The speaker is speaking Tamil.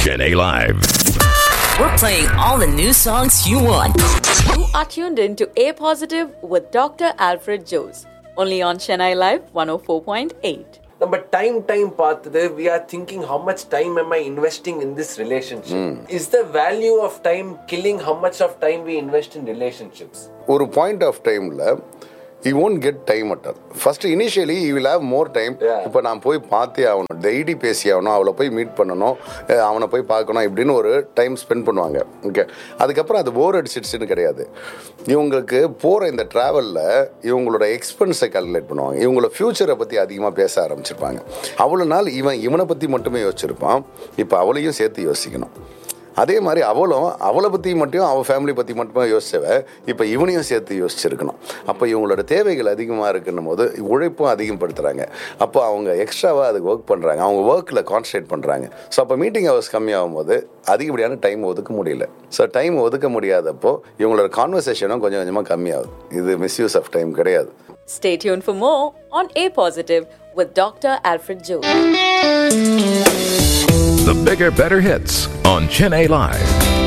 Chennai Live. We're playing all the new songs you want. You are tuned in to A Positive with Dr. Alfred Jose, only on Chennai Live 104.8. நம்ம டைம் டைம் பார்த்தது we are thinking how much time am I investing in this relationship is the value of time killing how much of time we invest in relationships ஒரு பாயிண்ட் ஆஃப் டைமில் you won't get time after first initially you will have more time Yeah. இப்போ நான் போய் பார்த்தே ஆகணும் டெய்லி பேசி ஆகணும் அவளை போய் மீட் பண்ணணும் அஹ் அவனை போய் பார்க்கணும் இப்படின்னு ஒரு டைம் ஸ்பெண்ட் பண்ணுவாங்க ஓகே அதுக்கப்புறம் அது போர் அடிச்சிடுச்சுன்னு கிடையாது இவங்களுக்கு போகிற இந்த ட்ராவலில் இவங்களோட எக்ஸ்பென்ஸை கால்குலேட் பண்ணுவாங்க இவங்களோட ஃப்யூச்சரை பற்றி அதிகமாக பேச ஆரம்பிச்சிருப்பாங்க அவ்வளோ நாள் இவன் இவனை பற்றி மட்டுமே யோசிச்சிருப்பான் இப்போ அவளையும் சேர்த்து யோசிக்கணும் அதே மாதிரி அவளும் அவளை பற்றி மட்டும் அவள் ஃபேமிலி பற்றி மட்டுமே யோசிச்சவ இப்போ இவனையும் சேர்த்து யோசிச்சிருக்கணும் அப்போ இவங்களோட தேவைகள் அதிகமாக இருக்குன்னும் போது உழைப்பும் அதிகப்படுத்துகிறாங்க அப்போ அவங்க எக்ஸ்ட்ராவாக அதுக்கு ஒர்க் பண்ணுறாங்க அவங்க ஒர்க்கில் கான்சன்ட்ரேட் பண்ணுறாங்க ஸோ அப்போ மீட்டிங் ஹவர்ஸ் கம்மியாகும் போது அதிகப்படியான டைம் ஒதுக்க முடியல ஸோ டைம் ஒதுக்க முடியாதப்போ இவங்களோட கான்வர்சேஷனும் கொஞ்சம் கொஞ்சமாக கம்மியாகுது இது மிஸ்யூஸ் ஆஃப் டைம் கிடையாது Stay tuned for more on A Positive with Dr. Alfred Jose. The bigger, better hits on Chennai Live.